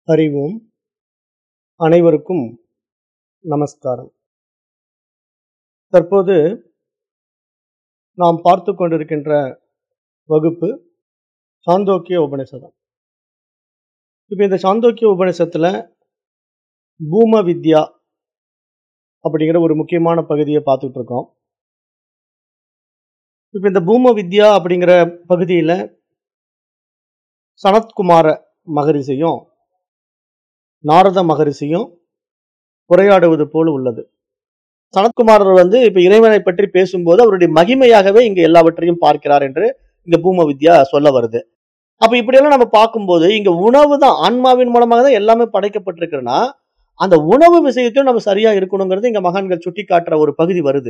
அறிவோம் அனைவருக்கும் நமஸ்காரம் தற்போது நாம் பார்த்து கொண்டிருக்கின்ற வகுப்பு சாந்தோக்கிய உபனிஷதம் இப்போ இந்த சாந்தோக்கிய உபனிஷத்தில் பூம வித்யா அப்படிங்கிற ஒரு முக்கியமான பகுதியை பார்த்துட்டு இருக்கோம் இப்போ இந்த பூம வித்யா அப்படிங்கிற பகுதியில் சனத்குமார மகரிஷியும் நாரத மகரிஷியும் உரையாடுவது போல் உள்ளது சனத்குமாரர் வந்து இப்ப இறைவனை பற்றி பேசும்போது அவருடைய மகிமையாகவே இங்க எல்லாவற்றையும் பார்க்கிறார் என்று இங்க பூம வித்யா சொல்ல வருது அப்ப இப்படியெல்லாம் நம்ம பார்க்கும்போது இங்க உணவு தான் ஆன்மாவின் மூலமாக தான் எல்லாமே படைக்கப்பட்டிருக்குன்னா அந்த உணவு விஷயத்தையும் நம்ம சரியா இருக்கணுங்கிறது இங்க மகான்கள் சுட்டி காட்டுற ஒரு பகுதி வருது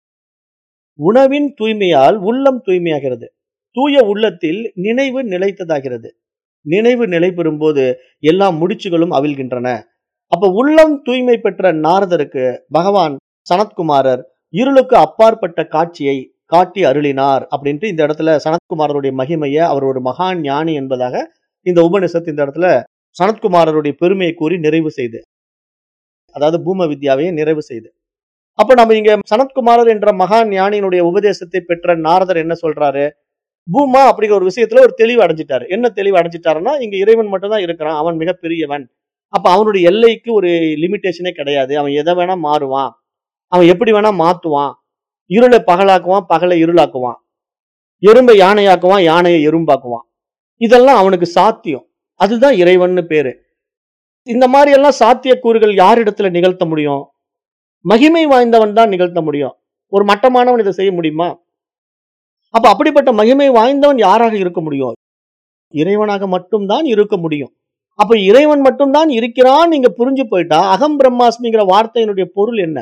உணவின் தூய்மையால் உள்ளம் தூய்மையாகிறது தூய உள்ளத்தில் நினைவு நிலைத்ததாகிறது நினைவு நிலை பெறும்போது எல்லா முடிச்சுகளும் அவிழ்கின்றன அப்ப உள்ளம் தூய்மை பெற்ற நாரதருக்கு பகவான் சனத்குமாரர் இருளுக்கு அப்பாற்பட்ட காட்சியை காட்டி அருளினார் அப்படின்ட்டு இந்த இடத்துல சனத்குமாரருடைய மகிமையை அவர் ஒரு மகான் ஞானி என்பதாக இந்த உபனிஷத் இந்த இடத்துல சனத்குமாரருடைய பெருமையை கூறி நிறைவு செய்து அதாவது பூம வித்யாவையை நிறைவு செய்து அப்ப நம்ம இங்க சனத்குமாரர் என்ற மகான் ஞானியினுடைய உபதேசத்தை பெற்ற நாரதர் என்ன சொல்றாரு பூமா அப்படிங்கிற ஒரு விஷயத்துல ஒரு தெளிவு அடைஞ்சிட்டாரு என்ன தெளிவு அடைஞ்சிட்டாருன்னா இங்க இறைவன் மட்டும் தான் இருக்கிறான் அவன் மிகப்பெரியவன் அப்ப அவனுடைய எல்லைக்கு ஒரு லிமிட்டேஷனே கிடையாது அவன் எதை வேணா மாறுவான் அவன் எப்படி வேணா மாத்துவான் இருளை பகலாக்குவான் பகலை இருளாக்குவான் எறும்பை யானையாக்குவான் யானையை எறும்பாக்குவான் இதெல்லாம் அவனுக்கு சாத்தியம் அதுதான் இறைவன்னு பேரு இந்த மாதிரி எல்லாம் சாத்தியக்கூறுகள் யாரிடத்துல நிகழ்த்த முடியும் மகிமை வாய்ந்தவன் தான் நிகழ்த்த முடியும் ஒரு மட்டமானவன் இதை செய்ய முடியுமா அப்ப அப்படிப்பட்ட மகிமை வாய்ந்தவன் யாராக இருக்க முடியும் இறைவனாக மட்டும்தான் இருக்க முடியும் அப்ப இறைவன் மட்டும்தான் இருக்கிறான் நீங்க புரிஞ்சு போயிட்டா அகம் பிரம்மாஸ்மிங்கிற வார்த்தையினுடைய பொருள் என்ன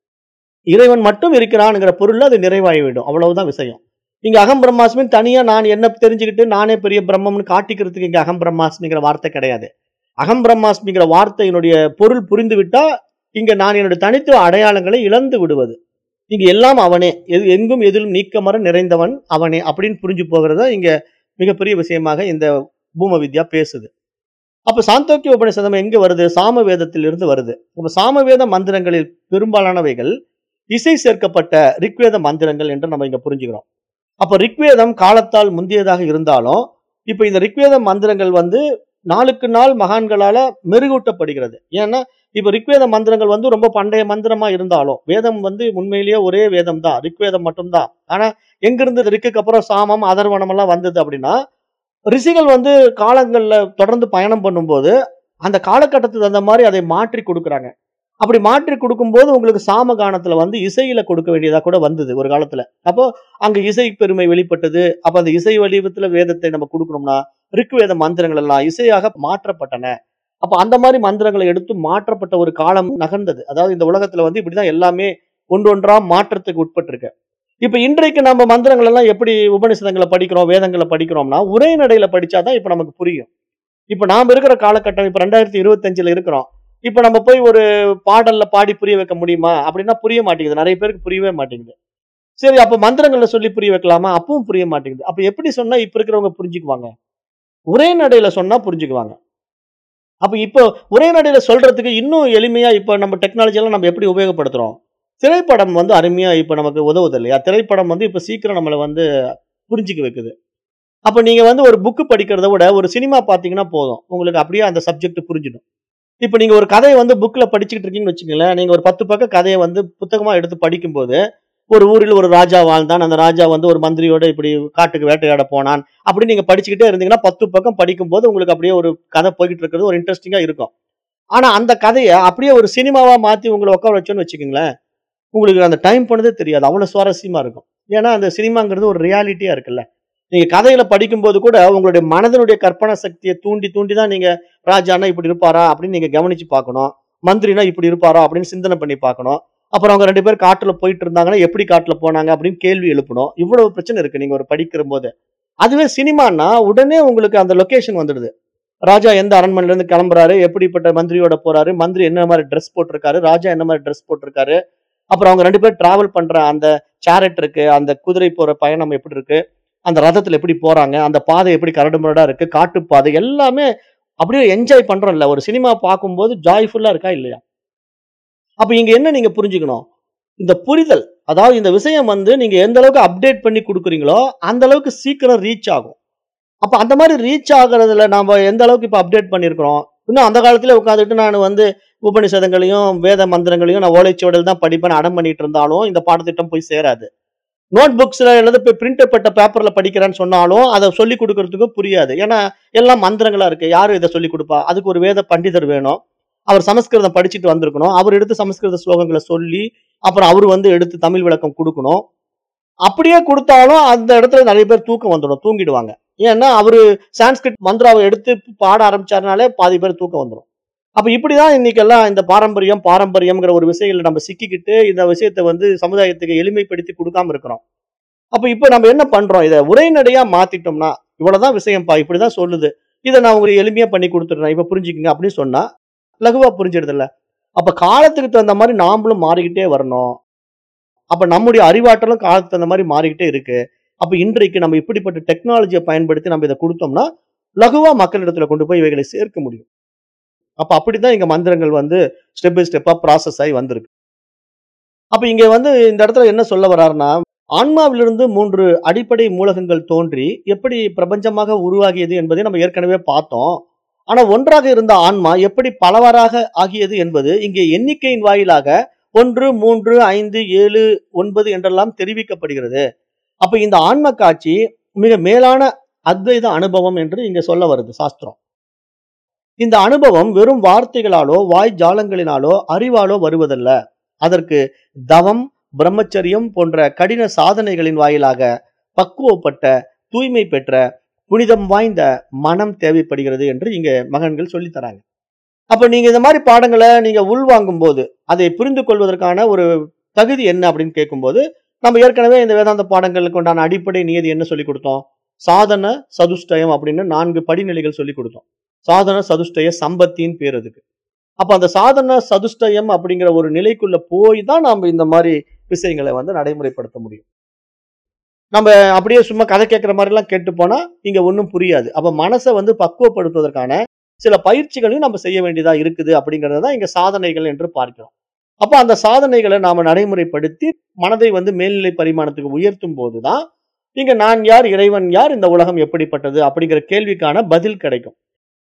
இறைவன் மட்டும் இருக்கிறான்ங்கிற பொருள்ல அது நிறைவாகிவிடும் அவ்வளவுதான் விஷயம் இங்க அகம் பிரம்மாஸ்மின் தனியா நான் என்ன தெரிஞ்சுக்கிட்டு நானே பெரிய பிரம்மம்னு காட்டிக்கிறதுக்கு இங்க அகம் பிரம்மாஸ்மிங்கிற வார்த்தை கிடையாது அகம் பிரம்மாஸ்மிங்கிற வார்த்தையினுடைய பொருள் புரிந்து விட்டா இங்க நான் என்னுடைய தனித்துவ அடையாளங்களை இழந்து விடுவது இங்க எல்லாம் அவனே எது எங்கும் எதிலும் நீக்கமர நிறைந்தவன் அவனே அப்படின்னு புரிஞ்சு போகிறதா இங்க மிகப்பெரிய விஷயமாக இந்த பூம வித்யா பேசுது அப்ப சாந்தோக்கிய உபநிஷதம் எங்க வருது சாம வேதத்திலிருந்து வருது அப்ப சாமவேத மந்திரங்களில் பெரும்பாலானவைகள் இசை சேர்க்கப்பட்ட ரிக்வேத மந்திரங்கள் என்று நம்ம இங்க புரிஞ்சுக்கிறோம் அப்ப ரிக்வேதம் காலத்தால் முந்தியதாக இருந்தாலும் இப்ப இந்த ரிக்வேத மந்திரங்கள் வந்து நாளுக்கு நாள் மகான்களால மெருகூட்டப்படுகிறது ஏன்னா இப்ப ரிக்வேத மந்திரங்கள் வந்து ரொம்ப பண்டைய மந்திரமா இருந்தாலும் வேதம் வந்து உண்மையிலேயே ஒரே வேதம் தான் ரிக்வேதம் மட்டும்தான் ஆனா எங்கிருந்து ரிக்குக்கு அப்புறம் சாமம் அதர்வனம் எல்லாம் வந்தது அப்படின்னா ரிஷிகள் வந்து காலங்கள்ல தொடர்ந்து பயணம் பண்ணும்போது அந்த காலகட்டத்துக்கு தகுந்த மாதிரி அதை மாற்றி கொடுக்குறாங்க அப்படி மாற்றி கொடுக்கும்போது உங்களுக்கு சாம கானத்துல வந்து இசையில கொடுக்க வேண்டியதா கூட வந்தது ஒரு காலத்துல அப்போ அங்க இசை பெருமை வெளிப்பட்டது அப்ப அந்த இசை வடிவத்துல வேதத்தை நம்ம கொடுக்கணும்னா ரிக்வேத மந்திரங்கள் எல்லாம் இசையாக மாற்றப்பட்டன அப்ப அந்த மாதிரி மந்திரங்களை எடுத்து மாற்றப்பட்ட ஒரு காலம் நகர்ந்தது அதாவது இந்த உலகத்துல வந்து இப்படிதான் எல்லாமே ஒன்றொன்றா மாற்றத்துக்கு உட்பட்டிருக்கு இப்ப இன்றைக்கு நம்ம மந்திரங்கள் எல்லாம் எப்படி உபனிஷதங்களை படிக்கிறோம் வேதங்களை படிக்கிறோம்னா உரைநடையில படிச்சாதான் இப்ப நமக்கு புரியும் இப்ப நாம இருக்கிற காலகட்டம் இப்ப ரெண்டாயிரத்தி இருபத்தஞ்சுல இருக்கிறோம் இப்ப நம்ம போய் ஒரு பாடல்ல பாடி புரிய வைக்க முடியுமா அப்படின்னா புரிய மாட்டேங்குது நிறைய பேருக்கு புரியவே மாட்டேங்குது சரி அப்ப மந்திரங்கள்ல சொல்லி புரிய வைக்கலாமா அப்பவும் புரிய மாட்டேங்குது அப்ப எப்படி சொன்னா இப்ப இருக்கிறவங்க புரிஞ்சுக்குவாங்க உரைநடையில சொன்னா புரிஞ்சுக்குவாங்க அப்ப இப்போ உரைநடையில சொல்றதுக்கு இன்னும் எளிமையா இப்ப நம்ம டெக்னாலஜி எல்லாம் நம்ம எப்படி உபயோகப்படுத்துறோம் திரைப்படம் வந்து அருமையா இப்ப நமக்கு உதவுது இல்லையா திரைப்படம் வந்து இப்ப சீக்கிரம் நம்மளை வந்து புரிஞ்சுக்க வைக்குது அப்ப நீங்க வந்து ஒரு புக்கு படிக்கிறத விட ஒரு சினிமா பாத்தீங்கன்னா போதும் உங்களுக்கு அப்படியே அந்த சப்ஜெக்ட் புரிஞ்சிடும் இப்ப நீங்க ஒரு கதையை வந்து புக்ல படிச்சுக்கிட்டு இருக்கீங்கன்னு வச்சுக்கோங்களேன் நீங்க ஒரு பத்து பக்க கதையை வந்து புத்தகமா எடுத்து படிக்கும்போது ஒரு ஊரில் ஒரு ராஜா வாழ்ந்தான் அந்த ராஜா வந்து ஒரு மந்திரியோட இப்படி காட்டுக்கு வேட்டையாட போனான் அப்படி நீங்க படிச்சுக்கிட்டே இருந்தீங்கன்னா பத்து பக்கம் படிக்கும்போது உங்களுக்கு அப்படியே ஒரு கதை போய்கிட்டு இருக்கிறது ஒரு இன்ட்ரெஸ்டிங்கா இருக்கும் ஆனா அந்த கதையை அப்படியே ஒரு சினிமாவா மாத்தி உங்களை உட்கார வச்சோன்னு வச்சுக்கோங்களேன் உங்களுக்கு அந்த டைம் போனதே தெரியாது அவ்வளவு சுவாரஸ்யமா இருக்கும் ஏன்னா அந்த சினிமாங்கிறது ஒரு ரியாலிட்டியா இருக்குல்ல நீங்க கதையில படிக்கும்போது கூட உங்களுடைய மனதனுடைய கற்பனை சக்தியை தூண்டி தூண்டி தான் நீங்க ராஜானா இப்படி இருப்பாரா அப்படின்னு நீங்க கவனிச்சு பார்க்கணும் மந்திரினா இப்படி இருப்பாரா அப்படின்னு சிந்தனை பண்ணி பார்க்கணும் அப்புறம் அவங்க ரெண்டு பேர் காட்டுல போயிட்டு இருந்தாங்கன்னா எப்படி காட்டுல போனாங்க அப்படின்னு கேள்வி எழுப்பணும் இவ்வளவு பிரச்சனை இருக்கு நீங்க ஒரு படிக்கிற போது அதுவே சினிமானா உடனே உங்களுக்கு அந்த லொகேஷன் வந்துடுது ராஜா எந்த அரண்மனையில இருந்து கிளம்புறாரு எப்படிப்பட்ட மந்திரியோட போறாரு மந்திரி என்ன மாதிரி ட்ரெஸ் போட்டிருக்காரு ராஜா என்ன மாதிரி ட்ரெஸ் போட்டிருக்காரு அப்புறம் அவங்க ரெண்டு பேர் டிராவல் பண்ற அந்த சேரட் இருக்கு அந்த குதிரை போற பயணம் எப்படி இருக்கு அந்த ரதத்துல எப்படி போறாங்க அந்த பாதை எப்படி கரடுமுரடா இருக்கு காட்டு பாதை எல்லாமே அப்படியே என்ஜாய் பண்றோம்ல ஒரு சினிமா பார்க்கும்போது ஜாய்ஃபுல்லா இருக்கா இல்லையா அப்ப இங்க என்ன நீங்க புரிஞ்சுக்கணும் இந்த புரிதல் அதாவது இந்த விஷயம் வந்து நீங்க எந்த அளவுக்கு அப்டேட் பண்ணி கொடுக்குறீங்களோ அந்த அளவுக்கு சீக்கிரம் ரீச் ஆகும் அப்ப அந்த மாதிரி ரீச் ஆகுறதுல நாம எந்த அளவுக்கு இப்ப அப்டேட் பண்ணியிருக்கிறோம் இன்னும் அந்த காலத்துல உட்காந்துட்டு நான் வந்து உபனிஷதங்களையும் வேத மந்திரங்களையும் நான் ஓலைச்சுவடல் தான் படிப்பேன் அடம் பண்ணிட்டு இருந்தாலும் இந்த பாடத்திட்டம் போய் சேராது நோட் புக்ஸ்ல எழுத பிரிண்ட் பண்ண பேப்பர்ல படிக்கிறேன்னு சொன்னாலும் அதை சொல்லி கொடுக்கறதுக்கு புரியாது ஏன்னா எல்லாம் மந்திரங்களா இருக்கு யாரு இதை சொல்லி கொடுப்பா அதுக்கு ஒரு வேத பண்டிதர் வேணும் அவர் சமஸ்கிருதம் படிச்சுட்டு வந்திருக்கணும் அவர் எடுத்து சமஸ்கிருத ஸ்லோகங்களை சொல்லி அப்புறம் அவர் வந்து எடுத்து தமிழ் விளக்கம் கொடுக்கணும் அப்படியே கொடுத்தாலும் அந்த இடத்துல நிறைய பேர் தூக்கம் வந்துடும் தூங்கிடுவாங்க ஏன்னா அவரு சான்ஸ்கிரிட் மந்திராவை எடுத்து பாட ஆரம்பிச்சாருனாலே பாதி பேர் தூக்கம் வந்துடும் அப்ப இப்படிதான் இன்னைக்கெல்லாம் இந்த பாரம்பரியம் பாரம்பரியம்ங்கிற ஒரு விஷயங்களை நம்ம சிக்கிக்கிட்டு இந்த விஷயத்தை வந்து சமுதாயத்துக்கு எளிமைப்படுத்தி கொடுக்காம இருக்கிறோம் அப்ப இப்ப நம்ம என்ன பண்றோம் இதை உரைநடையா மாத்திட்டோம்னா இவ்வளவுதான் விஷயம்ப்பா இப்படிதான் சொல்லுது இதை நான் உங்களுக்கு எளிமையா பண்ணி கொடுத்துடுறேன் இப்ப புரிஞ்சுக்கங்க அப்படின்னு சொன்னா லகுவா புரிஞ்சிடுதுல்ல அப்ப காலத்துக்கு தகுந்த மாதிரி நாமளும் மாறிக்கிட்டே வரணும் அப்ப நம்முடைய அறிவாற்றலும் காலத்துக்கு தகுந்த மாதிரி மாறிக்கிட்டே இருக்கு அப்ப இன்றைக்கு நம்ம இப்படிப்பட்ட டெக்னாலஜியை பயன்படுத்தி நம்ம இதை கொடுத்தோம்னா லகுவா மக்களிடத்துல கொண்டு போய் இவைகளை சேர்க்க முடியும் அப்ப அப்படிதான் இங்க மந்திரங்கள் வந்து ஸ்டெப் பை ஸ்டெப்பா ப்ராசஸ் ஆகி வந்திருக்கு அப்ப இங்க வந்து இந்த இடத்துல என்ன சொல்ல வர்றாருன்னா ஆன்மாவிலிருந்து மூன்று அடிப்படை மூலகங்கள் தோன்றி எப்படி பிரபஞ்சமாக உருவாகியது என்பதை நம்ம ஏற்கனவே பார்த்தோம் ஆனா ஒன்றாக இருந்த ஆன்மா எப்படி பலவாறாக ஆகியது என்பது இங்கே எண்ணிக்கையின் வாயிலாக ஒன்று மூன்று ஐந்து ஏழு ஒன்பது என்றெல்லாம் தெரிவிக்கப்படுகிறது அப்ப இந்த ஆன்ம காட்சி மிக மேலான அத்வைத அனுபவம் என்று இங்க சொல்ல வருது சாஸ்திரம் இந்த அனுபவம் வெறும் வார்த்தைகளாலோ வாய் ஜாலங்களினாலோ அறிவாலோ வருவதல்ல அதற்கு தவம் பிரம்மச்சரியம் போன்ற கடின சாதனைகளின் வாயிலாக பக்குவப்பட்ட தூய்மை பெற்ற புனிதம் வாய்ந்த மனம் தேவைப்படுகிறது என்று இங்க மகன்கள் சொல்லித் தராங்க அப்ப நீங்க இந்த மாதிரி பாடங்களை நீங்க உள்வாங்கும் போது அதை புரிந்து கொள்வதற்கான ஒரு தகுதி என்ன அப்படின்னு கேட்கும்போது நம்ம ஏற்கனவே இந்த வேதாந்த பாடங்களுக்கு உண்டான அடிப்படை நியதி என்ன சொல்லி கொடுத்தோம் சாதன சதுஷ்டயம் அப்படின்னு நான்கு படிநிலைகள் சொல்லி கொடுத்தோம் சாதன சதுஷ்டய சம்பத்தின்னு பேர் அதுக்கு அப்ப அந்த சாதன சதுஷ்டயம் அப்படிங்கிற ஒரு நிலைக்குள்ள போய் தான் நாம இந்த மாதிரி விஷயங்களை வந்து நடைமுறைப்படுத்த முடியும் நம்ம அப்படியே சும்மா கதை கேட்குற மாதிரிலாம் கேட்டு போனா இங்க ஒன்றும் புரியாது அப்ப மனசை வந்து பக்குவப்படுத்துவதற்கான சில பயிற்சிகளையும் நம்ம செய்ய வேண்டியதா இருக்குது அப்படிங்கறத தான் இங்க சாதனைகள் என்று பார்க்கிறோம் அப்ப அந்த சாதனைகளை நாம நடைமுறைப்படுத்தி மனதை வந்து மேல்நிலை பரிமாணத்துக்கு உயர்த்தும் போதுதான் இங்க நான் யார் இறைவன் யார் இந்த உலகம் எப்படிப்பட்டது அப்படிங்கிற கேள்விக்கான பதில் கிடைக்கும்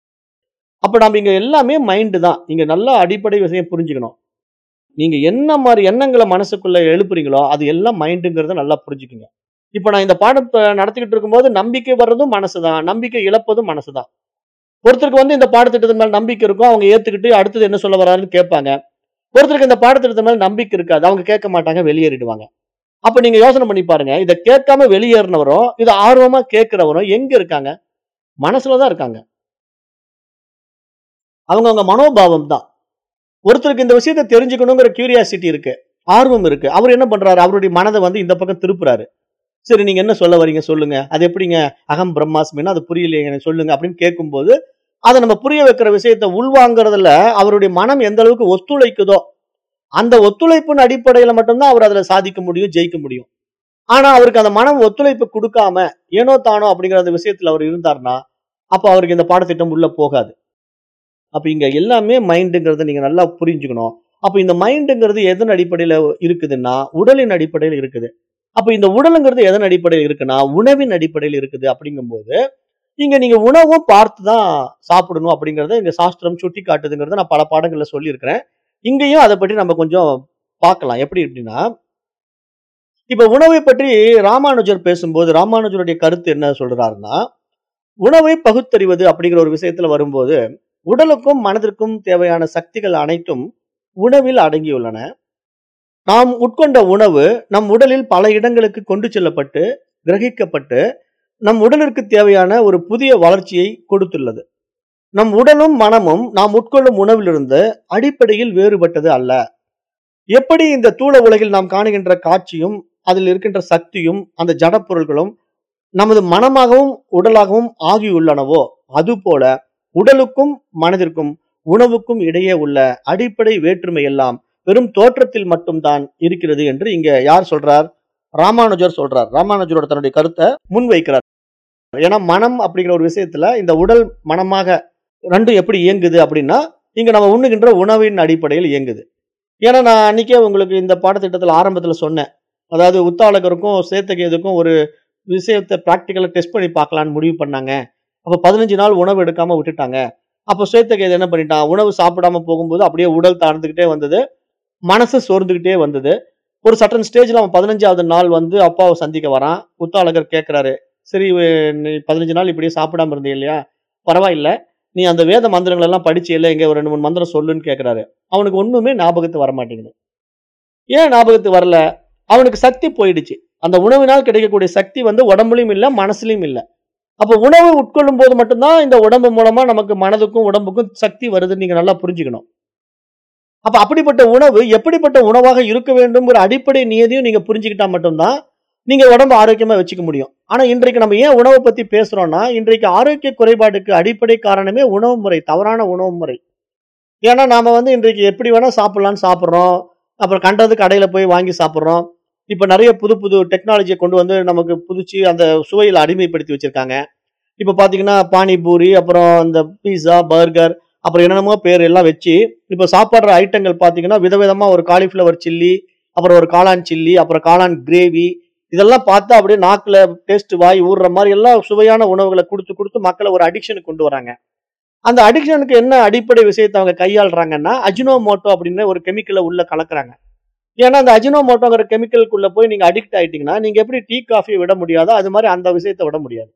அப்ப நம்ம இங்க எல்லாமே மைண்டு தான் இங்க நல்லா அடிப்படை விஷயம் புரிஞ்சுக்கணும் நீங்க என்ன மாதிரி எண்ணங்களை மனசுக்குள்ள எழுப்புறீங்களோ அது எல்லாம் மைண்டுங்கிறத நல்லா புரிஞ்சுக்குங்க இப்ப நான் இந்த பாடத்தை நடத்திக்கிட்டு இருக்கும்போது நம்பிக்கை வர்றதும் மனசுதான் நம்பிக்கை இழப்பதும் மனசுதான் ஒருத்தருக்கு வந்து இந்த பாடத்திட்டத்தின் மேல நம்பிக்கை இருக்கும் அவங்க ஏத்துக்கிட்டு அடுத்தது என்ன சொல்ல வராருன்னு கேட்பாங்க ஒருத்தருக்கு இந்த பாடத்திட்டத்தின் மேல நம்பிக்கை இருக்காது அவங்க கேட்க மாட்டாங்க வெளியேறிடுவாங்க அப்ப நீங்க யோசனை பண்ணி பாருங்க இதை கேட்காம வெளியேறினவரும் இதை ஆர்வமா கேட்கிறவரும் எங்க இருக்காங்க மனசுலதான் இருக்காங்க அவங்க அவங்க மனோபாவம் தான் ஒருத்தருக்கு இந்த விஷயத்தை தெரிஞ்சுக்கணுங்கிற கியூரியாசிட்டி இருக்கு ஆர்வம் இருக்கு அவர் என்ன பண்றாரு அவருடைய மனதை வந்து இந்த பக்கம் திருப்புறாரு சரி நீங்க என்ன சொல்ல வரீங்க சொல்லுங்க அது எப்படிங்க அகம் பிரம்மாஸ்மின்னா அது புரியலையே எனக்கு சொல்லுங்க அப்படின்னு கேட்கும்போது அதை நம்ம புரிய வைக்கிற விஷயத்தை உள்வாங்கிறதுல அவருடைய மனம் எந்த அளவுக்கு ஒத்துழைக்குதோ அந்த ஒத்துழைப்பின் அடிப்படையில மட்டும்தான் அவர் அதுல சாதிக்க முடியும் ஜெயிக்க முடியும் ஆனா அவருக்கு அந்த மனம் ஒத்துழைப்பு கொடுக்காம ஏனோ தானோ அப்படிங்கிற அந்த விஷயத்துல அவர் இருந்தார்னா அப்ப அவருக்கு இந்த பாடத்திட்டம் உள்ள போகாது அப்ப இங்க எல்லாமே மைண்டுங்கிறத நீங்க நல்லா புரிஞ்சுக்கணும் அப்ப இந்த மைண்டுங்கிறது எதன் அடிப்படையில இருக்குதுன்னா உடலின் அடிப்படையில் இருக்குது அப்ப இந்த உடலுங்கிறது எதன் அடிப்படையில் இருக்குன்னா உணவின் அடிப்படையில் இருக்குது அப்படிங்கும்போது இங்க நீங்க உணவும் பார்த்து தான் சாப்பிடணும் அப்படிங்கறத இங்க சாஸ்திரம் சுட்டி காட்டுதுங்கிறத நான் பல பாடங்கள்ல சொல்லியிருக்கிறேன் இங்கேயும் அதை பற்றி நம்ம கொஞ்சம் பார்க்கலாம் எப்படி அப்படின்னா இப்ப உணவை பற்றி ராமானுஜர் பேசும்போது ராமானுஜருடைய கருத்து என்ன சொல்றாருன்னா உணவை பகுத்தறிவது அப்படிங்கிற ஒரு விஷயத்துல வரும்போது உடலுக்கும் மனதிற்கும் தேவையான சக்திகள் அனைத்தும் உணவில் அடங்கியுள்ளன நாம் உட்கொண்ட உணவு நம் உடலில் பல இடங்களுக்கு கொண்டு செல்லப்பட்டு கிரகிக்கப்பட்டு நம் உடலிற்கு தேவையான ஒரு புதிய வளர்ச்சியை கொடுத்துள்ளது நம் உடலும் மனமும் நாம் உட்கொள்ளும் உணவிலிருந்து அடிப்படையில் வேறுபட்டது அல்ல எப்படி இந்த தூள உலகில் நாம் காணுகின்ற காட்சியும் அதில் இருக்கின்ற சக்தியும் அந்த ஜடப்பொருள்களும் நமது மனமாகவும் உடலாகவும் ஆகியுள்ளனவோ அதுபோல உடலுக்கும் மனதிற்கும் உணவுக்கும் இடையே உள்ள அடிப்படை வேற்றுமை எல்லாம் வெறும் தோற்றத்தில் மட்டும்தான் இருக்கிறது என்று இங்க யார் சொல்றார் ராமானுஜர் சொல்றார் ராமானுஜரோட தன்னுடைய கருத்தை முன்வைக்கிறார் ஏன்னா மனம் அப்படிங்கிற ஒரு விஷயத்துல இந்த உடல் மனமாக ரெண்டும் எப்படி இயங்குது அப்படின்னா இங்க நம்ம உண்ணுகின்ற உணவின் அடிப்படையில் இயங்குது ஏன்னா நான் அன்னைக்கே உங்களுக்கு இந்த பாடத்திட்டத்துல ஆரம்பத்துல சொன்னேன் அதாவது உத்தாளகருக்கும் சேத்தகேதுக்கும் ஒரு விஷயத்தை ப்ராக்டிக்கலா டெஸ்ட் பண்ணி பார்க்கலான்னு முடிவு பண்ணாங்க அப்ப பதினஞ்சு நாள் உணவு எடுக்காம விட்டுட்டாங்க அப்போ சேத்தகேது என்ன பண்ணிட்டான் உணவு சாப்பிடாம போகும்போது அப்படியே உடல் தாழ்ந்துகிட்டே வந்தது மனசு சோர்ந்துகிட்டே வந்தது ஒரு சட்டன் ஸ்டேஜ்ல அவன் பதினஞ்சாவது நாள் வந்து அப்பாவை சந்திக்க வரான் உத்தாளகர் கேட்கிறாரு சரி வே- நீ பதினஞ்சு நாள் இப்படியே சாப்பிடாம இருந்தே இல்லையா பரவாயில்ல நீ அந்த வேத மந்திரங்கள் எல்லாம் படிச்சு இல்லை இங்க ஒரு ரெண்டு மூணு மந்திரம் சொல்லுன்னு கேட்கிறாரு அவனுக்கு ஒண்ணுமே ஞாபகத்து வர மாட்டேங்குது ஏன் ஞாபகத்து வரல அவனுக்கு சக்தி போயிடுச்சு அந்த உணவினால் கிடைக்கக்கூடிய சக்தி வந்து உடம்புலயும் இல்ல மனசுலயும் இல்ல அப்ப உணவு உட்கொள்ளும் போது மட்டும்தான் இந்த உடம்பு மூலமா நமக்கு மனதுக்கும் உடம்புக்கும் சக்தி வருதுன்னு நீங்க நல்லா புரிஞ்சுக்கணும் அப்ப அப்படிப்பட்ட உணவு எப்படிப்பட்ட உணவாக இருக்க வேண்டும்ங்கிற அடிப்படை நியதியும் நீங்க புரிஞ்சுக்கிட்டா மட்டும்தான் நீங்க உடம்பு ஆரோக்கியமா வச்சுக்க முடியும் ஆனா இன்றைக்கு நம்ம ஏன் உணவை பத்தி பேசுறோம்னா இன்றைக்கு ஆரோக்கிய குறைபாடுக்கு அடிப்படை காரணமே உணவு முறை தவறான உணவு முறை ஏன்னா நாம வந்து இன்றைக்கு எப்படி வேணா சாப்பிடலாம்னு சாப்பிடுறோம் அப்புறம் கண்டது கடையில போய் வாங்கி சாப்பிடுறோம் இப்ப நிறைய புது புது டெக்னாலஜியை கொண்டு வந்து நமக்கு புதுச்சு அந்த சுவையில அடிமைப்படுத்தி வச்சிருக்காங்க இப்ப பாத்தீங்கன்னா பானிபூரி அப்புறம் இந்த பீஸா பர்கர் அப்புறம் என்னென்னமோ பேர் எல்லாம் வச்சு இப்ப சாப்பிடுற ஐட்டங்கள் பாத்தீங்கன்னா விதவிதமா ஒரு காலிஃப்ளவர் சில்லி அப்புறம் ஒரு காளான் சில்லி அப்புறம் காளான் கிரேவி இதெல்லாம் பார்த்தா அப்படியே நாக்குல டேஸ்ட் வாய் ஊறுற மாதிரி எல்லாம் சுவையான உணவுகளை கொடுத்து கொடுத்து மக்களை ஒரு அடிக்ஷனுக்கு கொண்டு வராங்க அந்த அடிக்ஷனுக்கு என்ன அடிப்படை விஷயத்தை அவங்க கையாளுறாங்கன்னா அஜினோமோட்டோ அப்படின்னு ஒரு கெமிக்கலை உள்ள கலக்குறாங்க ஏன்னா அந்த அஜினோமோட்டோங்கிற கெமிக்கலுக்குள்ள போய் நீங்க அடிக்ட் ஆயிட்டீங்கன்னா நீங்க எப்படி டீ காஃபி விட முடியாதோ அது மாதிரி அந்த விஷயத்தை விட முடியாது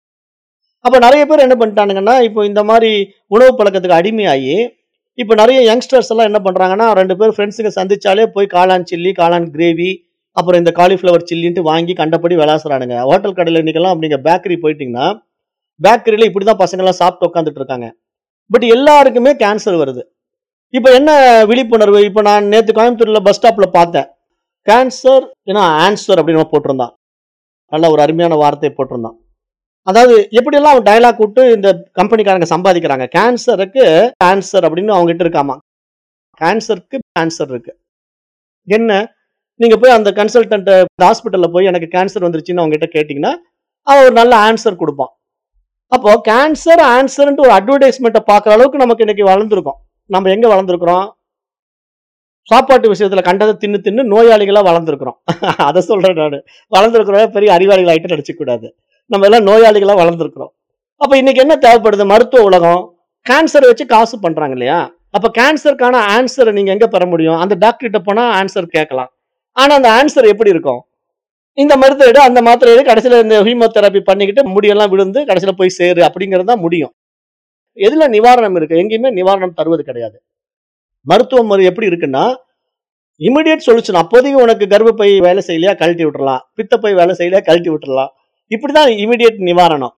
அப்ப நிறைய பேர் என்ன பண்ணிட்டானுங்கன்னா இப்போ இந்த மாதிரி உணவு பழக்கத்துக்கு அடிமையாகி இப்போ நிறைய யங்ஸ்டர்ஸ் எல்லாம் என்ன பண்றாங்கன்னா ரெண்டு பேர் ஃப்ரெண்ட்ஸுங்க சந்திச்சாலே போய் காளான் சில்லி காளான் கிரேவி அப்புறம் இந்த காலிஃப்ளவர் சில்லின்ட்டு வாங்கி கண்டபடி விளாசுறானுங்க ஹோட்டல் கடையில் இன்னைக்கெல்லாம் நீங்க பேக்கரி போயிட்டீங்கன்னா பேக்கரியில இப்படிதான் பசங்க எல்லாம் சாப்பிட்டு உட்காந்துட்டு இருக்காங்க பட் எல்லாருக்குமே கேன்சர் வருது இப்போ என்ன விழிப்புணர்வு இப்போ நான் நேற்று கோயம்புத்தூர்ல பஸ் ஸ்டாப்ல பார்த்தேன் கேன்சர் ஏன்னா ஆன்சர் அப்படின்னு அவன் போட்டிருந்தான் நல்ல ஒரு அருமையான வார்த்தையை போட்டிருந்தான் அதாவது எப்படியெல்லாம் அவன் டயலாக் விட்டு இந்த கம்பெனிக்காரங்க சம்பாதிக்கிறாங்க கேன்சருக்கு ஆன்சர் அப்படின்னு அவங்க கிட்ட இருக்காமா கேன்சருக்கு ஆன்சர் இருக்கு என்ன நீங்க போய் அந்த கன்சல்டன்ட் ஹாஸ்பிட்டல்ல போய் எனக்கு கேன்சர் வந்துருச்சுன்னு அவங்க கிட்ட கேட்டீங்கன்னா அவன் ஒரு நல்ல ஆன்சர் கொடுப்பான் அப்போ கேன்சர் ஆன்சர்ன்ட்டு ஒரு அட்வர்டைஸ்மெண்ட்டை பார்க்குற அளவுக்கு நமக்கு இன்னைக்கு வளர்ந்துருக்கோம் நம்ம எங்க வளர்ந்துருக்கிறோம் சாப்பாட்டு விஷயத்துல கண்டதை தின்னு தின்னு நோயாளிகளா வளர்ந்துருக்கிறோம் அதை சொல்றேன் நான் வளர்ந்துருக்கிறோம் பெரிய அறிவாளிகள் ஆயிட்டு நடிச்சுக்க கூடாது நம்ம எல்லாம் நோயாளிகளா வளர்ந்துருக்கிறோம் அப்ப இன்னைக்கு என்ன தேவைப்படுது மருத்துவ உலகம் கேன்சர் வச்சு காசு பண்றாங்க இல்லையா அப்ப கேன்சருக்கான ஆன்சரை நீங்க எங்க பெற முடியும் அந்த டாக்டர் கிட்ட போனா ஆன்சர் கேட்கலாம் ஆனா அந்த ஆன்சர் எப்படி இருக்கும் இந்த மருந்தை எடு அந்த மாத்திரை எடு கடைசியில இந்த ஹீமோதெரப்பி பண்ணிக்கிட்டு முடியெல்லாம் விழுந்து கடைசியில போய் சேரு அப்படிங்கிறது தான் முடியும் எதுல நிவாரணம் இருக்கு எங்கேயுமே நிவாரணம் தருவது கிடையாது மருத்துவ முறை எப்படி இருக்குன்னா இமிடியட் சொல்யூஷன் அப்போதைக்கு உனக்கு கர்ப்பப்பை வேலை செய்யலையா கழட்டி விட்டுறலாம் பித்தப்பை வேலை செய்யலையா கழட்டி விட்டுறலாம் இப்படிதான் இமிடியட் நிவாரணம்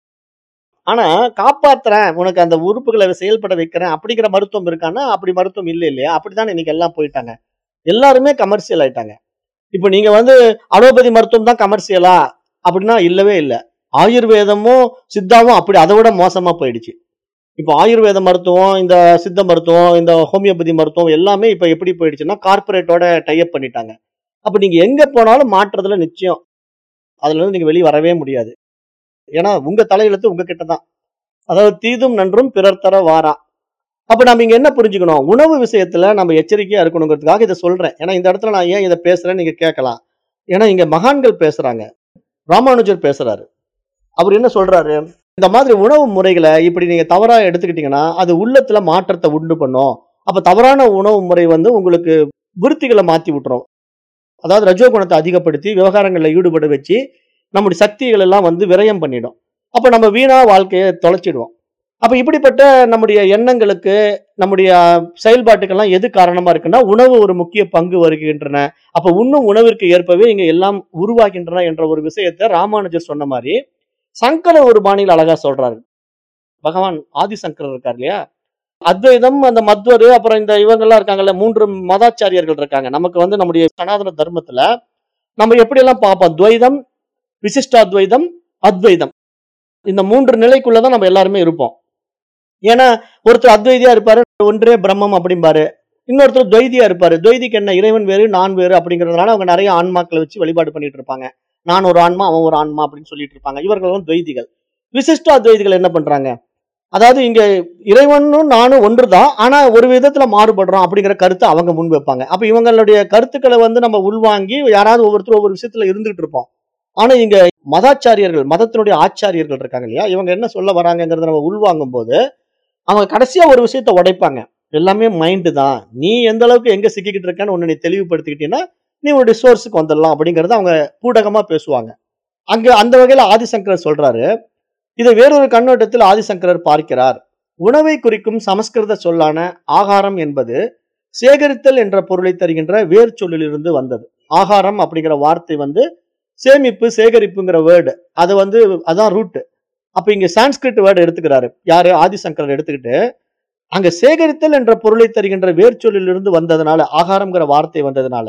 ஆனா காப்பாத்துறேன் உனக்கு அந்த உறுப்புகளை செயல்பட வைக்கிறேன் அப்படிங்கிற மருத்துவம் இருக்கான்னா அப்படி மருத்துவம் இல்லை இல்லையா அப்படிதான் இன்னைக்கு எல்லாம் போயிட்டாங்க எல்லாருமே கமர்ஷியல் ஆயிட்டாங்க இப்போ நீங்க வந்து அலோபதி மருத்துவம் தான் கமர்ஷியலா அப்படின்னா இல்லவே இல்லை ஆயுர்வேதமும் சித்தாவும் அப்படி அதை விட மோசமா போயிடுச்சு இப்போ ஆயுர்வேத மருத்துவம் இந்த சித்த மருத்துவம் இந்த ஹோமியோபதி மருத்துவம் எல்லாமே இப்போ எப்படி போயிடுச்சுன்னா கார்ப்பரேட்டோட டைப் பண்ணிட்டாங்க அப்போ நீங்க எங்க போனாலும் மாற்றுறதுல நிச்சயம் அதுல இருந்து நீங்க வெளியே வரவே முடியாது ஏன்னா உங்க தலையெழுத்து உங்ககிட்ட தான் அதாவது தீதும் நன்றும் பிறர் தர வாரா அப்ப நம்ம இங்க என்ன புரிஞ்சுக்கணும் உணவு விஷயத்துல நம்ம எச்சரிக்கையா இருக்கணுங்கிறதுக்காக இதை சொல்றேன் ஏன்னா இந்த இடத்துல நான் ஏன் இதை பேசுறேன்னு நீங்க கேட்கலாம் ஏன்னா இங்க மகான்கள் பேசுறாங்க ராமானுஜர் பேசுறாரு அவர் என்ன சொல்றாரு இந்த மாதிரி உணவு முறைகளை இப்படி நீங்க தவறா எடுத்துக்கிட்டீங்கன்னா அது உள்ளத்துல மாற்றத்தை உண்டு பண்ணும் அப்ப தவறான உணவு முறை வந்து உங்களுக்கு விருத்திகளை மாத்தி விட்டுரும் அதாவது ரஜோகுணத்தை அதிகப்படுத்தி விவகாரங்களில் ஈடுபட வச்சு நம்முடைய சக்திகள் எல்லாம் வந்து விரயம் பண்ணிடும் அப்ப நம்ம வீணா வாழ்க்கையை தொலைச்சிடுவோம் அப்ப இப்படிப்பட்ட நம்முடைய எண்ணங்களுக்கு நம்முடைய செயல்பாட்டுக்கெல்லாம் எது காரணமா இருக்குன்னா உணவு ஒரு முக்கிய பங்கு வருகின்றன அப்ப உண்ணும் உணவிற்கு ஏற்பவே இங்க எல்லாம் உருவாகின்றன என்ற ஒரு விஷயத்தை ராமானுஜர் சொன்ன மாதிரி சங்கரர் ஒரு பாணியில் அழகா சொல்றாரு பகவான் ஆதிசங்கரர் இருக்கார் இல்லையா அத்வைதம் அந்த மத்வரு அப்புறம் இந்த இவங்கெல்லாம் இருக்காங்கல்ல மூன்று மதாச்சாரியர்கள் இருக்காங்க நமக்கு வந்து நம்முடைய சனாதன தர்மத்துல நம்ம எப்படியெல்லாம் பார்ப்போம் துவைதம் விசிஷ்டாத்வைதம் அத்வைதம் இந்த மூன்று நிலைக்குள்ளதான் நம்ம எல்லாருமே இருப்போம் ஏன்னா ஒருத்தர் அத்வைதியா இருப்பாரு ஒன்றே பிரம்மம் அப்படிம்பாரு இன்னொருத்தர் துவைதியா இருப்பாரு துவைதிக்கு என்ன இறைவன் வேறு நான் வேறு அப்படிங்கிறதுனால அவங்க நிறைய ஆன்மாக்களை வச்சு வழிபாடு பண்ணிட்டு இருப்பாங்க நான் ஒரு ஆன்மா அவன் ஒரு ஆன்மா அப்படின்னு சொல்லிட்டு இருப்பாங்க இவர்கள் எல்லாம் துவைதிகள் விசிஷ்ட அத்வைதிகள் என்ன பண்றாங்க அதாவது இங்க இறைவனும் நானும் ஒன்றுதான் ஆனா ஒரு விதத்துல மாறுபடுறோம் அப்படிங்கிற கருத்தை அவங்க முன் வைப்பாங்க அப்ப இவங்களுடைய கருத்துக்களை வந்து நம்ம உள்வாங்கி யாராவது ஒவ்வொருத்தரும் ஒவ்வொரு விஷயத்துல இருந்துகிட்டு இருப்போம் ஆனா இங்க மதாச்சாரியர்கள் மதத்தினுடைய ஆச்சாரியர்கள் இருக்காங்க இல்லையா இவங்க என்ன சொல்ல வராங்கங்கிறத நம்ம உள்வாங்கும் போது அவங்க கடைசியா ஒரு விஷயத்த உடைப்பாங்க எல்லாமே மைண்டு தான் நீ எந்த அளவுக்கு எங்க சிக்கிக்கிட்டு இருக்கன்னு ஒன்னு நீ தெளிவுபடுத்திக்கிட்டீங்கன்னா நீ உன்னுடைய சோர்ஸுக்கு வந்துடலாம் அப்படிங்கறத அவங்க பூடகமா பேசுவாங்க அங்க அந்த வகையில ஆதிசங்கரர் சொல்றாரு இதை வேறொரு கண்ணோட்டத்தில் ஆதிசங்கரர் பார்க்கிறார் உணவை குறிக்கும் சமஸ்கிருத சொல்லான ஆகாரம் என்பது சேகரித்தல் என்ற பொருளை தருகின்ற வேர் சொல்லிலிருந்து வந்தது ஆகாரம் அப்படிங்கிற வார்த்தை வந்து சேமிப்பு சேகரிப்புங்கிற வேர்டு அது வந்து அதான் ரூட் அப்ப இங்க சான்ஸ்கிரிட் வேர்டு எடுத்துக்கிறாரு யாரு ஆதிசங்கரர் எடுத்துக்கிட்டு அங்க சேகரித்தல் என்ற பொருளை தருகின்ற வேர் சொல்லிலிருந்து வந்ததுனால ஆகாரம்ங்கிற வார்த்தை வந்ததுனால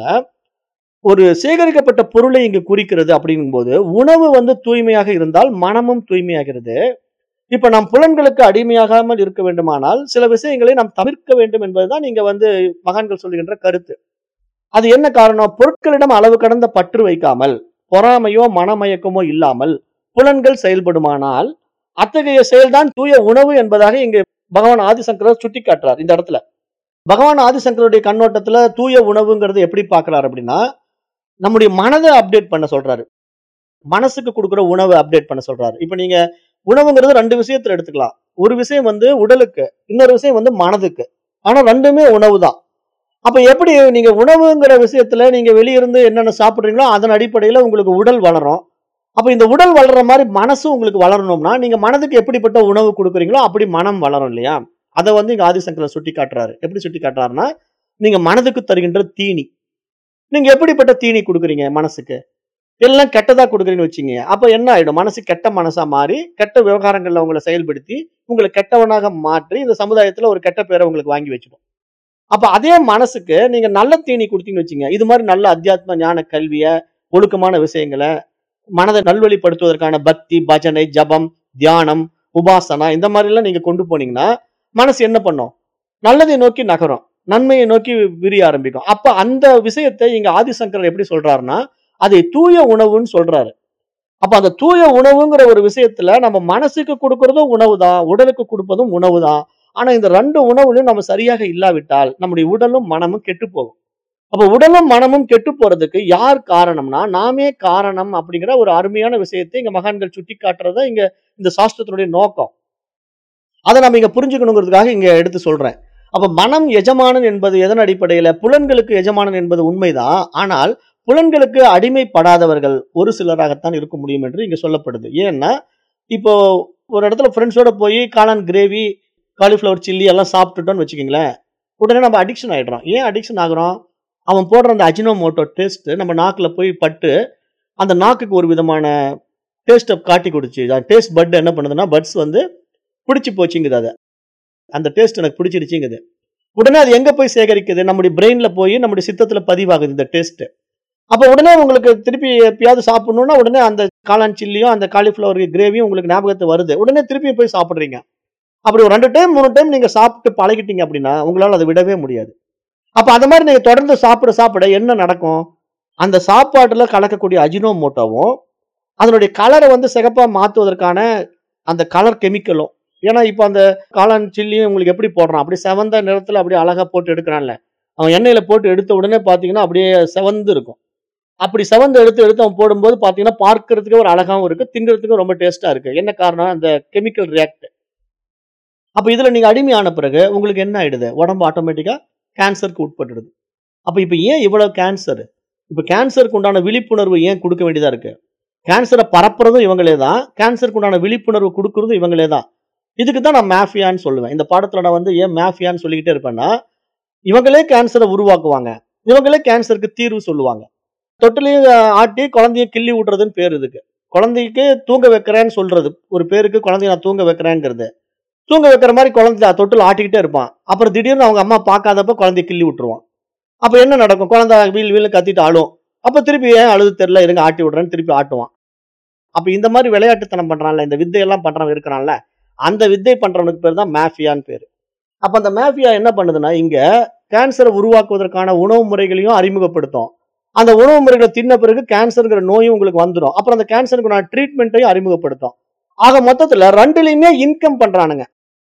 ஒரு சேகரிக்கப்பட்ட பொருளை இங்கு குறிக்கிறது அப்படிங்கும்போது உணவு வந்து தூய்மையாக இருந்தால் மனமும் தூய்மையாகிறது இப்ப நம் புலன்களுக்கு அடிமையாகாமல் இருக்க வேண்டுமானால் சில விஷயங்களை நாம் தவிர்க்க வேண்டும் என்பதுதான் இங்க வந்து மகான்கள் சொல்லுகின்ற கருத்து அது என்ன காரணம் பொருட்களிடம் அளவு கடந்த பற்று வைக்காமல் பொறாமையோ மனமயக்கமோ இல்லாமல் புலன்கள் செயல்படுமானால் அத்தகைய செயல்தான் தூய உணவு என்பதாக இங்கு பகவான் ஆதிசங்கரர் சுட்டி காட்டுறார் இந்த இடத்துல பகவான் ஆதிசங்கருடைய கண்ணோட்டத்துல தூய உணவுங்கிறது எப்படி பார்க்கறாரு அப்படின்னா நம்முடைய மனதை அப்டேட் பண்ண சொல்றாரு மனசுக்கு கொடுக்குற உணவை அப்டேட் பண்ண சொல்றாரு இப்ப நீங்க உணவுங்கிறது ரெண்டு விஷயத்துல எடுத்துக்கலாம் ஒரு விஷயம் வந்து உடலுக்கு இன்னொரு விஷயம் வந்து மனதுக்கு ஆனா ரெண்டுமே உணவு தான் அப்ப எப்படி நீங்க உணவுங்கிற விஷயத்துல நீங்க வெளியிருந்து என்னென்ன சாப்பிடுறீங்களோ அதன் அடிப்படையில உங்களுக்கு உடல் வளரும் அப்ப இந்த உடல் வளர்ற மாதிரி மனசும் உங்களுக்கு வளரணும்னா நீங்க மனதுக்கு எப்படிப்பட்ட உணவு கொடுக்குறீங்களோ அப்படி மனம் வளரும் இல்லையா அதை வந்து இங்க ஆதிசங்கரர் சுட்டி காட்டுறாரு எப்படி சுட்டி காட்டுறாருன்னா நீங்க மனதுக்கு தருகின்ற தீனி நீங்க எப்படிப்பட்ட தீனி கொடுக்குறீங்க மனசுக்கு எல்லாம் கெட்டதா கொடுக்குறீங்கன்னு வச்சுங்க அப்ப என்ன ஆயிடும் மனசு கெட்ட மனசா மாறி கெட்ட விவகாரங்கள்ல உங்களை செயல்படுத்தி உங்களை கெட்டவனாக மாற்றி இந்த சமுதாயத்துல ஒரு கெட்ட பேரை உங்களுக்கு வாங்கி வச்சிடும் அப்ப அதே மனசுக்கு நீங்க நல்ல தீனி கொடுத்தீங்கன்னு வச்சுங்க இது மாதிரி நல்ல அத்தியாத்ம ஞான கல்விய ஒழுக்கமான விஷயங்களை மனதை நல்வழிப்படுத்துவதற்கான பக்தி பஜனை ஜபம் தியானம் உபாசனா இந்த மாதிரி எல்லாம் நீங்க கொண்டு போனீங்கன்னா மனசு என்ன பண்ணும் நல்லதை நோக்கி நகரும் நன்மையை நோக்கி விரிய ஆரம்பிக்கும் அப்ப அந்த விஷயத்தை இங்க ஆதிசங்கரர் எப்படி சொல்றாருன்னா அதை தூய உணவுன்னு சொல்றாரு அப்ப அந்த தூய உணவுங்கிற ஒரு விஷயத்துல நம்ம மனசுக்கு கொடுக்கறதும் உணவு தான் உடலுக்கு கொடுப்பதும் உணவு தான் ஆனா இந்த ரெண்டு உணவுலையும் நம்ம சரியாக இல்லாவிட்டால் நம்முடைய உடலும் மனமும் கெட்டு போகும் அப்ப உடலும் மனமும் கெட்டு போறதுக்கு யார் காரணம்னா நாமே காரணம் அப்படிங்கிற ஒரு அருமையான விஷயத்தை இங்க மகான்கள் சுட்டி காட்டுறதா இங்க இந்த சாஸ்திரத்தினுடைய நோக்கம் அதை நம்ம இங்க புரிஞ்சுக்கணுங்கிறதுக்காக இங்க எடுத்து சொல்றேன் அப்ப மனம் எஜமானன் என்பது எதன் அடிப்படையில புலன்களுக்கு எஜமானன் என்பது உண்மைதான் ஆனால் புலன்களுக்கு அடிமைப்படாதவர்கள் ஒரு சிலராகத்தான் இருக்க முடியும் என்று இங்க சொல்லப்படுது ஏன்னா இப்போ ஒரு இடத்துல ஃப்ரெண்ட்ஸோட போய் காளான் கிரேவி காலிஃப்ளவர் சில்லி எல்லாம் சாப்பிட்டுட்டோம்னு வச்சுக்கோங்களேன் உடனே நம்ம அடிக்ஷன் ஆயிடுறோம் ஏன் அடிக்ஷன் ஆகுறோம் அவன் போடுற அந்த அஜினோமோட்டோ டேஸ்ட் நம்ம நாக்கில் போய் பட்டு அந்த நாக்குக்கு ஒரு விதமான டேஸ்ட்டை காட்டி கொடுச்சு டேஸ்ட் பட் என்ன பண்ணுதுன்னா பட்ஸ் வந்து பிடிச்சி போச்சுங்குது அதை அந்த டேஸ்ட் எனக்கு பிடிச்சிருச்சுங்குது உடனே அது எங்க போய் சேகரிக்குது நம்முடைய பிரெயின்ல போய் நம்முடைய சித்தத்துல பதிவாகுது இந்த டேஸ்ட் அப்ப உடனே உங்களுக்கு திருப்பி எப்பயாவது சாப்பிடணும்னா உடனே அந்த காளான் சில்லியும் அந்த காலிஃப்ளவர் கிரேவியும் உங்களுக்கு ஞாபகத்து வருது உடனே திருப்பி போய் சாப்பிடுறீங்க அப்படி ஒரு ரெண்டு டைம் மூணு டைம் நீங்க சாப்பிட்டு பழகிட்டீங்க அப்படின்னா உங்களால அதை விடவே முடியாது அப்ப அந்த மாதிரி நீங்க தொடர்ந்து சாப்பிட சாப்பிட என்ன நடக்கும் அந்த சாப்பாட்டுல கலக்கக்கூடிய அஜினோமோட்டோவும் அதனுடைய கலரை வந்து சிகப்பா மாத்துவதற்கான அந்த கலர் கெமிக்கலும் ஏன்னா இப்போ அந்த காளான் சில்லியும் உங்களுக்கு எப்படி போடுறான் அப்படி செவந்த நிறத்துல அப்படியே அழகா போட்டு எடுக்கிறான்ல அவன் எண்ணெயில போட்டு எடுத்த உடனே பாத்தீங்கன்னா அப்படியே செவந்து இருக்கும் அப்படி செவந்து எடுத்து எடுத்து அவன் போடும்போது பாத்தீங்கன்னா பார்க்கறதுக்கு ஒரு அழகாவும் இருக்கு திங்கிறதுக்கும் ரொம்ப டேஸ்டா இருக்கு என்ன காரணம் அந்த கெமிக்கல் ரியாக்ட் அப்ப இதுல நீங்க அடிமையான பிறகு உங்களுக்கு என்ன ஆயிடுது உடம்பு ஆட்டோமேட்டிக்கா கேன்சருக்கு உட்பட்டுடுது அப்ப இப்ப ஏன் இவ்வளவு கேன்சர் இப்ப கேன்சருக்கு உண்டான விழிப்புணர்வு ஏன் கொடுக்க வேண்டியதா இருக்கு கேன்சரை பரப்புறதும் இவங்களே தான் கேன்சருக்கு உண்டான விழிப்புணர்வு கொடுக்கறதும் இவங்களே தான் இதுக்கு தான் நான் மேஃபியான்னு சொல்லுவேன் இந்த பாடத்துல நான் வந்து ஏன் மேஃபியான்னு சொல்லிக்கிட்டே இருப்பேன்னா இவங்களே கேன்சரை உருவாக்குவாங்க இவங்களே கேன்சருக்கு தீர்வு சொல்லுவாங்க தொட்டிலையும் ஆட்டி குழந்தைய கிள்ளி விடுறதுன்னு பேர் இதுக்கு குழந்தைக்கு தூங்க வைக்கிறேன்னு சொல்றது ஒரு பேருக்கு குழந்தைய நான் தூங்க வைக்கிறேங்கிறது தூங்க வைக்கிற மாதிரி குழந்தை தொட்டில் ஆட்டிக்கிட்டே இருப்பான் அப்புறம் திடீர்னு அவங்க அம்மா பார்க்காதப்ப குழந்தைய கிள்ளி விட்டுருவான் அப்ப என்ன நடக்கும் குழந்தை வீல் வீல் கத்திட்டு அழும் அப்ப திருப்பி ஏன் அழுது தெரியல இருங்க ஆட்டி விடுறேன்னு திருப்பி ஆட்டுவான் அப்ப இந்த மாதிரி விளையாட்டுத்தனம் பண்றான்ல இந்த வித்தையெல்லாம் பண்றவன் இருக்கிறான்ல அந்த வித்தை பண்றவனுக்கு பேர் தான் மேஃபியான்னு பேரு அப்ப அந்த மேஃபியா என்ன பண்ணுதுன்னா இங்க கேன்சரை உருவாக்குவதற்கான உணவு முறைகளையும் அறிமுகப்படுத்தும் அந்த உணவு முறைகளை தின்ன பிறகு கேன்சருங்கிற நோயும் உங்களுக்கு வந்துடும் அப்புறம் அந்த கேன்சருக்கு ட்ரீட்மெண்ட்டையும் அறிமுகப்படுத்தும் ஆக மொத்தத்துல ரெண்டுலயுமே இன்கம் பண்றானுங்க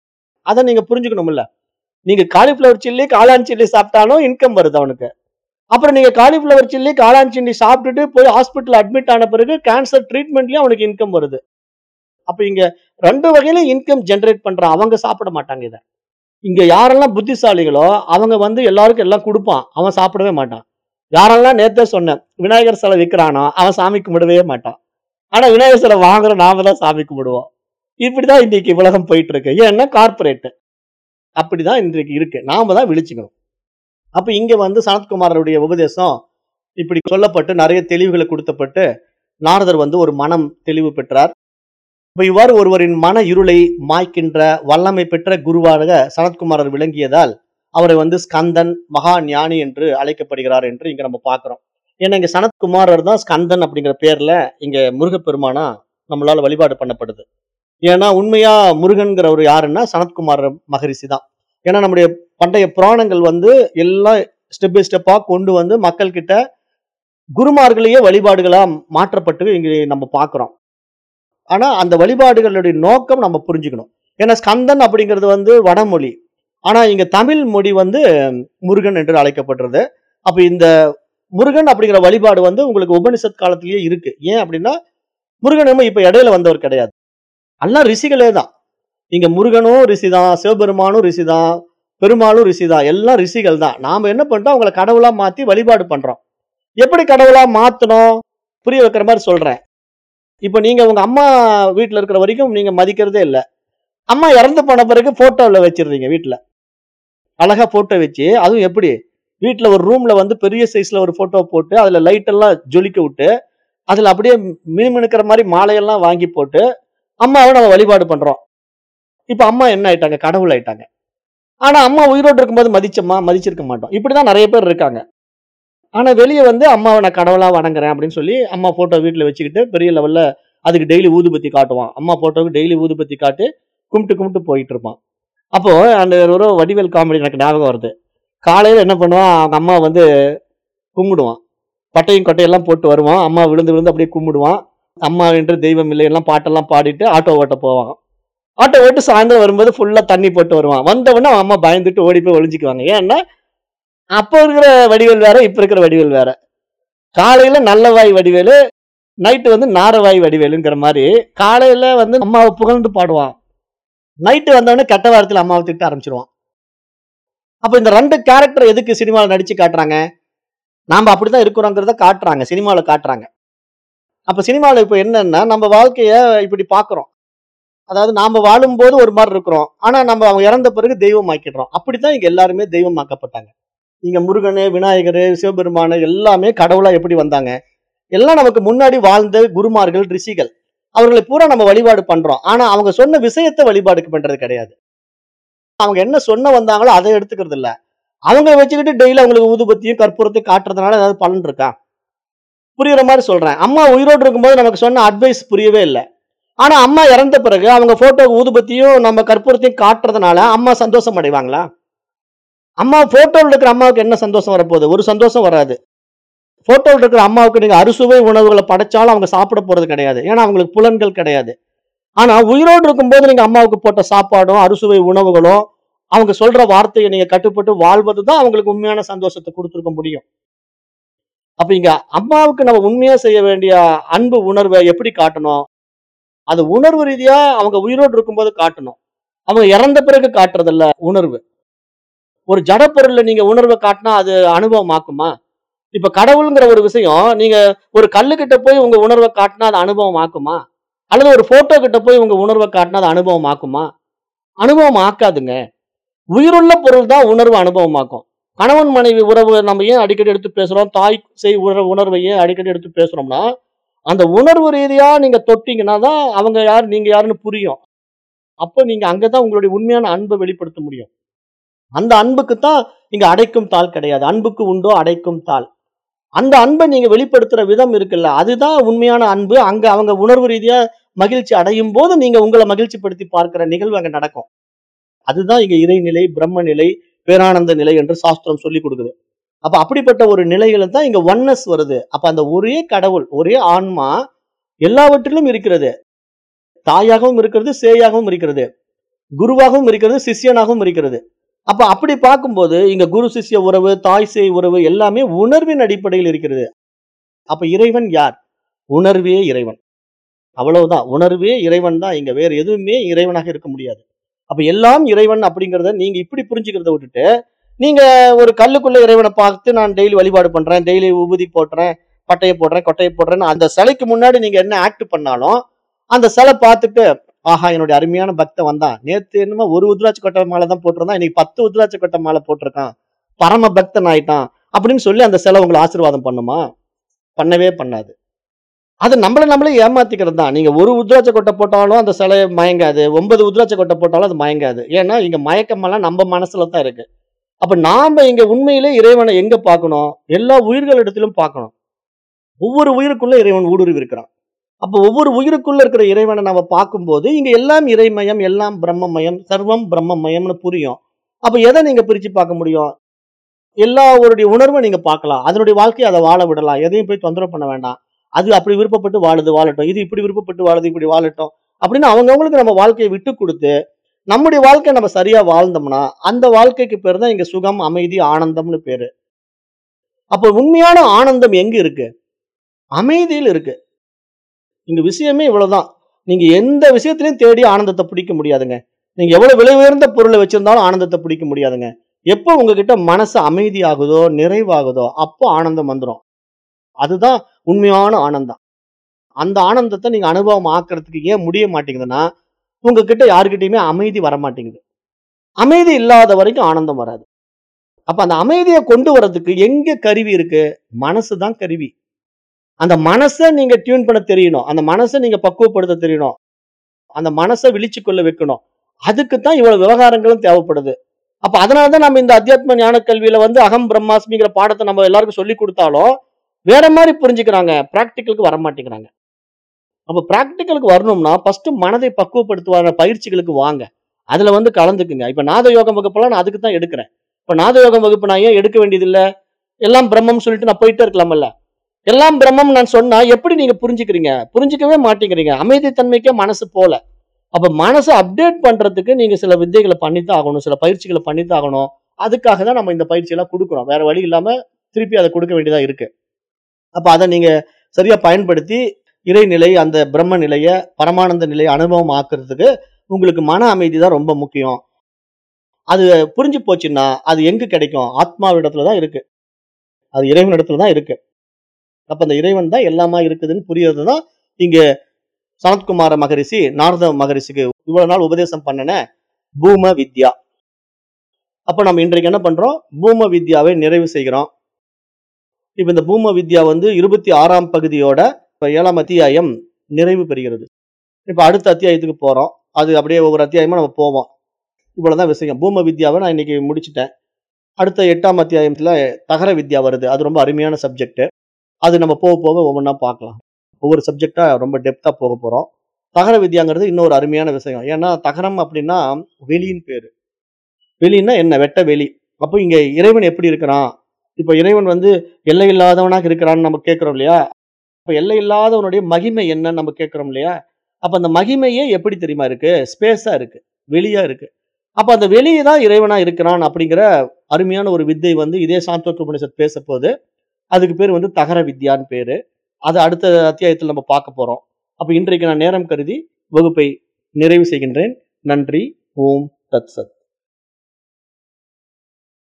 அதை நீங்க புரிஞ்சுக்கணும்ல நீங்க காலிஃபிளவர் சில்லி காளான் சில்லி சாப்பிட்டாலும் இன்கம் வருது அவனுக்கு அப்புறம் நீங்க காலிஃபிளவர் சில்லி காளான் சில்லி சாப்பிட்டுட்டு போய் ஹாஸ்பிட்டல் அட்மிட் ஆன பிறகு கேன்சர் ட்ரீட்மெண்ட்லயும் அவனுக்கு இன்கம் வருது அப்ப இங்க ரெண்டு வகையில இன்கம் ஜெனரேட் பண்றான் அவங்க சாப்பிட மாட்டாங்க இதை இங்க யாரெல்லாம் புத்திசாலிகளோ அவங்க வந்து எல்லாருக்கும் எல்லாம் கொடுப்பான் அவன் சாப்பிடவே மாட்டான் யாரெல்லாம் நேத்தே சொன்னேன் விநாயகர் சிலை விற்கிறானோ அவன் சாமி கும்பிடவே மாட்டான் ஆனா விநாயகர் சிலை வாங்குற நாம தான் சாமி கும்பிடுவோம் இப்படிதான் இன்னைக்கு உலகம் போயிட்டு இருக்கு ஏன்னா கார்பரேட் அப்படிதான் இன்றைக்கு இருக்கு நாம தான் விழிச்சுக்கணும் அப்ப இங்க வந்து சனத்குமாரருடைய உபதேசம் இப்படி சொல்லப்பட்டு நிறைய தெளிவுகளை கொடுத்தப்பட்டு நாரதர் வந்து ஒரு மனம் தெளிவு பெற்றார் இப்ப இவ்வாறு ஒருவரின் மன இருளை மாய்க்கின்ற வல்லமை பெற்ற குருவாக சனத்குமாரர் விளங்கியதால் அவரை வந்து ஸ்கந்தன் மகா ஞானி என்று அழைக்கப்படுகிறார் என்று இங்க நம்ம பார்க்கிறோம் ஏன்னா இங்க சனத்குமாரர் தான் ஸ்கந்தன் அப்படிங்கிற பேர்ல இங்க முருகப்பெருமானா நம்மளால வழிபாடு பண்ணப்படுது ஏன்னா உண்மையா முருகன்கிறவர் யாருன்னா சனத்குமார் மகரிஷி தான் ஏன்னா நம்முடைய பண்டைய புராணங்கள் வந்து எல்லாம் ஸ்டெப் பை ஸ்டெப்பா கொண்டு வந்து மக்கள் கிட்ட குருமார்களையே வழிபாடுகளா மாற்றப்பட்டு இங்க நம்ம பார்க்கிறோம் ஆனா அந்த வழிபாடுகளுடைய நோக்கம் நம்ம புரிஞ்சுக்கணும் ஏன்னா ஸ்கந்தன் அப்படிங்கிறது வந்து வடமொழி ஆனா இங்க தமிழ் மொழி வந்து முருகன் என்று அழைக்கப்படுறது அப்ப இந்த முருகன் அப்படிங்கிற வழிபாடு வந்து உங்களுக்கு உபனிஷத் காலத்திலேயே இருக்கு ஏன் அப்படின்னா முருகன் நம்ம இப்ப இடையில வந்தவர் கிடையாது எல்லாம் ரிஷிகளே தான் இங்க முருகனும் ரிஷி தான் சிவபெருமானும் ரிஷி தான் பெருமாளும் ரிஷி தான் எல்லாம் ரிஷிகள் தான் நாம என்ன பண்றோம் அவங்கள கடவுளா மாத்தி வழிபாடு பண்றோம் எப்படி கடவுளா மாத்தணும் புரிய வைக்கிற மாதிரி சொல்றேன் இப்போ நீங்க உங்க அம்மா வீட்ல இருக்கிற வரைக்கும் நீங்க மதிக்கிறதே இல்ல அம்மா இறந்து போன பிறகு போட்டோல வச்சிடுறீங்க வீட்ல அழகா போட்டோ வச்சு அதுவும் எப்படி வீட்ல ஒரு ரூம்ல வந்து பெரிய சைஸ்ல ஒரு போட்டோ போட்டு அதுல லைட் எல்லாம் ஜொலிக்க விட்டு அதுல அப்படியே மினுமினுக்கிற மாதிரி மாலையெல்லாம் வாங்கி போட்டு அம்மாவை நம்ம வழிபாடு பண்றோம் இப்ப அம்மா என்ன ஆயிட்டாங்க கடவுள் ஆயிட்டாங்க ஆனா அம்மா உயிரோடு இருக்கும்போது மதிச்சோமா மதிச்சிருக்க மாட்டோம் இப்படிதான் நிறைய பேர் இருக்காங்க ஆனா வெளியே வந்து அம்மாவை நான் கடவுளா வணங்குறேன் அப்படின்னு சொல்லி அம்மா போட்டோ வீட்டுல வச்சுக்கிட்டு பெரிய லெவல்ல அதுக்கு டெய்லி ஊதுபத்தி காட்டுவான் அம்மா போட்டோவுக்கு டெய்லி ஊதுபத்தி காட்டு கும்பிட்டு கும்பிட்டு போயிட்டு இருப்பான் அப்போ அந்த ஒரு வடிவேல் காமெடி எனக்கு ஞாபகம் வருது காலையில என்ன பண்ணுவான் அவங்க அம்மா வந்து கும்பிடுவான் பட்டையும் கொட்டையெல்லாம் போட்டு வருவான் அம்மா விழுந்து விழுந்து அப்படியே கும்பிடுவான் அம்மா என்று தெய்வம் இல்லை எல்லாம் பாட்டெல்லாம் பாடிட்டு ஆட்டோ ஓட்ட போவான் ஆட்டோ ஓட்டு சாயந்தரம் வரும்போது ஃபுல்லா தண்ணி போட்டு வருவான் வந்த உடனே அவன் அம்மா பயந்துட்டு ஓடி போய் ஒளிஞ்சுக்குவாங்க ஏன்னா அப்போ இருக்கிற வடிவேல் வேற இப்ப இருக்கிற வடிவேல் வேற காலையில நல்ல வாய் வடிவேலு நைட்டு வந்து நாரவாய் வடிவேலுங்கிற மாதிரி காலையில வந்து அம்மாவை புகழ்ந்து பாடுவான் நைட்டு வந்தவொடனே கெட்ட வாரத்தில் அம்மாவை திட்ட ஆரம்பிச்சிருவான் அப்ப இந்த ரெண்டு கேரக்டர் எதுக்கு சினிமாவில் நடிச்சு காட்டுறாங்க நாம அப்படிதான் இருக்கிறோங்கிறத காட்டுறாங்க சினிமாவில் காட்டுறாங்க அப்ப சினிமாவில் இப்போ என்னன்னா நம்ம வாழ்க்கைய இப்படி பார்க்கிறோம் அதாவது நாம வாழும்போது ஒரு மாதிரி இருக்கிறோம் ஆனா நம்ம அவங்க இறந்த பிறகு தெய்வம் ஆக்கிடுறோம் அப்படித்தான் இங்க எல்லாருமே தெய்வமாக்கப்பட்டாங்க இங்க முருகனு விநாயகர் சிவபெருமானு எல்லாமே கடவுளா எப்படி வந்தாங்க எல்லாம் நமக்கு முன்னாடி வாழ்ந்த குருமார்கள் ரிஷிகள் அவர்களை பூரா நம்ம வழிபாடு பண்றோம் ஆனா அவங்க சொன்ன விஷயத்தை வழிபாடுக்கு பண்றது கிடையாது அவங்க என்ன சொன்ன வந்தாங்களோ அதை எடுத்துக்கிறது இல்ல அவங்க வச்சுக்கிட்டு டெய்லி அவங்களுக்கு ஊதுபத்தியும் கற்பூரத்தையும் காட்டுறதுனால ஏதாவது பலன் இருக்கா புரியுற மாதிரி சொல்றேன் அம்மா உயிரோடு இருக்கும்போது நமக்கு சொன்ன அட்வைஸ் புரியவே இல்லை ஆனா அம்மா இறந்த பிறகு அவங்க போட்டோ ஊதுபத்தியும் நம்ம கற்பூரத்தையும் காட்டுறதுனால அம்மா சந்தோஷம் அடைவாங்களா அம்மா போட்டோவில் இருக்கிற அம்மாவுக்கு என்ன சந்தோஷம் வரப்போகுது ஒரு சந்தோஷம் வராது போட்டோவில் இருக்கிற அம்மாவுக்கு நீங்க அறுசுவை உணவுகளை படைச்சாலும் அவங்க சாப்பிட போறது கிடையாது ஏன்னா அவங்களுக்கு புலன்கள் கிடையாது ஆனா உயிரோடு இருக்கும்போது நீங்க அம்மாவுக்கு போட்ட சாப்பாடும் அறுசுவை உணவுகளும் அவங்க சொல்ற வார்த்தையை நீங்க கட்டுப்பட்டு வாழ்வது தான் அவங்களுக்கு உண்மையான சந்தோஷத்தை கொடுத்துருக்க முடியும் அப்ப இங்க அம்மாவுக்கு நம்ம உண்மையா செய்ய வேண்டிய அன்பு உணர்வை எப்படி காட்டணும் அது உணர்வு ரீதியா அவங்க உயிரோடு இருக்கும்போது காட்டணும் அவங்க இறந்த பிறகு காட்டுறதில்ல உணர்வு ஒரு ஜடப்பொருள்ல நீங்க உணர்வை காட்டினா அது அனுபவம் ஆக்குமா இப்ப கடவுளுங்கிற ஒரு விஷயம் நீங்க ஒரு கல்லுக்கிட்ட போய் உங்க உணர்வை காட்டினா அது அனுபவம் ஆக்குமா அல்லது ஒரு போட்டோ கிட்ட போய் உங்க உணர்வை காட்டினா அது அனுபவம் ஆக்குமா அனுபவம் ஆக்காதுங்க உயிருள்ள பொருள் தான் உணர்வு அனுபவமாக்கும் கணவன் மனைவி உறவு நம்ம ஏன் அடிக்கடி எடுத்து பேசுறோம் தாய் செய் உறவு உணர்வை ஏன் அடிக்கடி எடுத்து பேசுறோம்னா அந்த உணர்வு ரீதியா நீங்க தொட்டீங்கன்னா தான் அவங்க யார் நீங்க யாருன்னு புரியும் அப்போ நீங்க அங்கதான் உங்களுடைய உண்மையான அன்பை வெளிப்படுத்த முடியும் அந்த அன்புக்கு தான் இங்க அடைக்கும் தாள் கிடையாது அன்புக்கு உண்டோ அடைக்கும் தாள் அந்த அன்பை நீங்க வெளிப்படுத்துற விதம் இருக்குல்ல அதுதான் உண்மையான அன்பு அங்க அவங்க உணர்வு ரீதியா மகிழ்ச்சி அடையும் போது நீங்க உங்களை மகிழ்ச்சிப்படுத்தி பார்க்கிற நிகழ்வு அங்க நடக்கும் அதுதான் இங்க இறைநிலை பிரம்ம நிலை பேரானந்த நிலை என்று சாஸ்திரம் சொல்லி கொடுக்குது அப்ப அப்படிப்பட்ட ஒரு நிலையில தான் இங்க ஒன்னஸ் வருது அப்ப அந்த ஒரே கடவுள் ஒரே ஆன்மா எல்லாவற்றிலும் இருக்கிறது தாயாகவும் இருக்கிறது சேயாகவும் இருக்கிறது குருவாகவும் இருக்கிறது சிஷ்யனாகவும் இருக்கிறது அப்ப அப்படி பார்க்கும்போது இங்க குரு சிஷ்ய உறவு தாய் சேய் உறவு எல்லாமே உணர்வின் அடிப்படையில் இருக்கிறது அப்ப இறைவன் யார் உணர்வே இறைவன் அவ்வளவுதான் உணர்வே இறைவன் தான் இங்க வேற எதுவுமே இறைவனாக இருக்க முடியாது அப்ப எல்லாம் இறைவன் அப்படிங்கறத நீங்க இப்படி புரிஞ்சுக்கிறத விட்டுட்டு நீங்க ஒரு கல்லுக்குள்ள இறைவனை பார்த்து நான் டெய்லி வழிபாடு பண்றேன் டெய்லி உபதி போட்டுறேன் பட்டையை போடுறேன் கொட்டையை போடுறேன்னு அந்த சிலைக்கு முன்னாடி நீங்க என்ன ஆக்ட் பண்ணாலும் அந்த சிலை பார்த்துட்டு ஆஹா என்னுடைய அருமையான பக்தன் வந்தான் நேத்து என்னமோ ஒரு உத்ராட்சி கொட்டை மாலை தான் போட்டிருந்தான் இன்னைக்கு பத்து உத்ராட்சி கொட்டை மாலை போட்டிருக்கான் பரம பக்தன் ஆயிட்டான் அப்படின்னு சொல்லி அந்த சிலை உங்களை ஆசீர்வாதம் பண்ணுமா பண்ணவே பண்ணாது அது நம்மள நம்மளே ஏமாத்திக்கிறது தான் நீங்க ஒரு உத்ராட்ச கொட்டை போட்டாலும் அந்த சிலை மயங்காது ஒன்பது உத்ராட்ச கொட்டை போட்டாலும் அது மயங்காது ஏன்னா இங்க மயக்கமெல்லாம் நம்ம மனசுல தான் இருக்கு அப்ப நாம இங்க உண்மையிலே இறைவனை எங்க பார்க்கணும் எல்லா உயிர்களிடத்திலும் பார்க்கணும் ஒவ்வொரு உயிருக்குள்ள இறைவன் ஊடுருவி இருக்கிறான் அப்ப ஒவ்வொரு உயிருக்குள்ள இருக்கிற இறைவனை நம்ம பார்க்கும்போது இங்க எல்லாம் இறைமயம் எல்லாம் பிரம்மமயம் சர்வம் பிரம்மமயம்னு புரியும் அப்ப எதை நீங்க பிரிச்சு பார்க்க முடியும் எல்லாருடைய உணர்வை நீங்க பார்க்கலாம் அதனுடைய வாழ்க்கையை அதை வாழ விடலாம் எதையும் போய் தொந்தரவு பண்ண வேண்டாம் அது அப்படி விருப்பப்பட்டு வாழுது வாழட்டும் இது இப்படி விருப்பப்பட்டு வாழுது இப்படி வாழட்டும் அப்படின்னு அவங்கவுங்களுக்கு நம்ம வாழ்க்கையை விட்டு கொடுத்து நம்முடைய வாழ்க்கை நம்ம சரியா வாழ்ந்தோம்னா அந்த வாழ்க்கைக்கு பேர் தான் இங்க சுகம் அமைதி ஆனந்தம்னு பேரு அப்ப உண்மையான ஆனந்தம் எங்க இருக்கு அமைதியில் இருக்கு இங்க விஷயமே இவ்வளவுதான் நீங்க எந்த விஷயத்திலையும் தேடி ஆனந்தத்தை பிடிக்க முடியாதுங்க நீங்க எவ்வளவு விலை உயர்ந்த பொருளை வச்சிருந்தாலும் ஆனந்தத்தை பிடிக்க முடியாதுங்க எப்போ உங்ககிட்ட மனசு அமைதியாகுதோ நிறைவாகுதோ அப்போ ஆனந்தம் வந்துடும் அதுதான் உண்மையான ஆனந்தம் அந்த ஆனந்தத்தை நீங்க அனுபவம் ஆக்குறதுக்கு ஏன் முடிய மாட்டேங்குதுன்னா உங்ககிட்ட யாருக்கிட்டயுமே அமைதி வர மாட்டேங்குது அமைதி இல்லாத வரைக்கும் ஆனந்தம் வராது அப்ப அந்த அமைதியை கொண்டு வரதுக்கு எங்க கருவி இருக்கு மனசு தான் கருவி அந்த மனசை நீங்க டியூன் பண்ண தெரியணும் அந்த மனசை நீங்க பக்குவப்படுத்த தெரியணும் அந்த மனசை விழிச்சு கொள்ள வைக்கணும் அதுக்கு தான் இவ்வளவு விவகாரங்களும் தேவைப்படுது அப்ப அதனால தான் நம்ம இந்த அத்தியாத்ம ஞான கல்வியில வந்து அகம் பிரம்மாஸ்மிங்கிற பாடத்தை நம்ம எல்லாருக்கும் சொல்லி கொடுத்தாலும் வேற மாதிரி புரிஞ்சுக்கிறாங்க பிராக்டிக்கலுக்கு வர மாட்டேங்கிறாங்க அப்ப பிராக்டிக்கலுக்கு வரணும்னா ஃபர்ஸ்ட் மனதை பக்குவப்படுத்துவான பயிற்சிகளுக்கு வாங்க அதுல வந்து கலந்துக்குங்க இப்ப நாத யோகம் வகுப்பெல்லாம் நான் அதுக்கு தான் எடுக்கிறேன் இப்ப நாத யோகம் வகுப்பு நான் ஏன் எடுக்க வேண்டியது இல்ல எல்லாம் பிரம்மம் சொல்லிட்டு நான் போயிட்டே இருக்கலாம்ல எல்லாம் பிரம்மம் நான் சொன்னா எப்படி நீங்க புரிஞ்சுக்கிறீங்க புரிஞ்சுக்கவே மாட்டேங்கிறீங்க அமைதித்தன்மைக்கே மனசு போல அப்ப மனசை அப்டேட் பண்றதுக்கு நீங்க சில வித்தைகளை பண்ணித்தான் ஆகணும் சில பயிற்சிகளை பண்ணித்தான் ஆகணும் அதுக்காக தான் நம்ம இந்த பயிற்சி எல்லாம் கொடுக்குறோம் வேற வழி இல்லாம திருப்பி அதை கொடுக்க வேண்டியதா இருக்கு அப்ப அதை நீங்க சரியா பயன்படுத்தி இறைநிலை அந்த பிரம்ம நிலைய பரமானந்த நிலையை அனுபவம் ஆக்குறதுக்கு உங்களுக்கு மன அமைதி தான் ரொம்ப முக்கியம் அது புரிஞ்சு போச்சுன்னா அது எங்க கிடைக்கும் ஆத்மாவிடத்துல தான் இருக்கு அது இறைவனிடத்துல தான் இருக்கு அப்ப அந்த இறைவன் தான் எல்லாமா இருக்குதுன்னு புரியறது தான் இங்க சனத்குமார மகரிஷி நாரத மகரிஷிக்கு இவ்வளவு நாள் உபதேசம் பண்ணன பூம வித்யா அப்ப நம்ம இன்றைக்கு என்ன பண்றோம் பூம வித்யாவை நிறைவு செய்கிறோம் இப்ப இந்த பூம வித்யா வந்து இருபத்தி ஆறாம் பகுதியோட இப்ப ஏழாம் அத்தியாயம் நிறைவு பெறுகிறது இப்ப அடுத்த அத்தியாயத்துக்கு போறோம் அது அப்படியே ஒவ்வொரு அத்தியாயமா நம்ம போவோம் இவ்வளவுதான் விஷயம் பூம வித்யாவை நான் இன்னைக்கு முடிச்சிட்டேன் அடுத்த எட்டாம் அத்தியாயத்துல தகர வித்யா வருது அது ரொம்ப அருமையான சப்ஜெக்ட் அது நம்ம போக போக ஒவ்வொன்றா பார்க்கலாம் ஒவ்வொரு சப்ஜெக்டா ரொம்ப டெப்தா போக போறோம் தகர வித்யாங்கிறது இன்னொரு அருமையான விஷயம் ஏன்னா தகரம் அப்படின்னா வெளியின் பேரு வெளின்னா என்ன வெட்ட வெளி அப்போ இங்க இறைவன் எப்படி இருக்கிறான் இப்போ இறைவன் வந்து எல்லை இல்லாதவனாக இருக்கிறான்னு நம்ம கேட்கிறோம் இல்லையா அப்ப எல்லை இல்லாதவனுடைய மகிமை என்னன்னு நம்ம கேட்கிறோம் இல்லையா அப்ப அந்த மகிமையே எப்படி தெரியுமா இருக்கு ஸ்பேஸா இருக்கு வெளியா இருக்கு அப்ப அந்த வெளியே தான் இறைவனா இருக்கிறான் அப்படிங்கிற அருமையான ஒரு வித்தை வந்து இதே சாந்தோத்த உபனிஷத் பேச போது அதுக்கு பேர் வந்து தகர வித்யான்னு பேரு அது அடுத்த அத்தியாயத்தில் நம்ம பார்க்க போறோம் அப்ப இன்றைக்கு நான் நேரம் கருதி வகுப்பை நிறைவு செய்கின்றேன் நன்றி ஓம் தத் சத்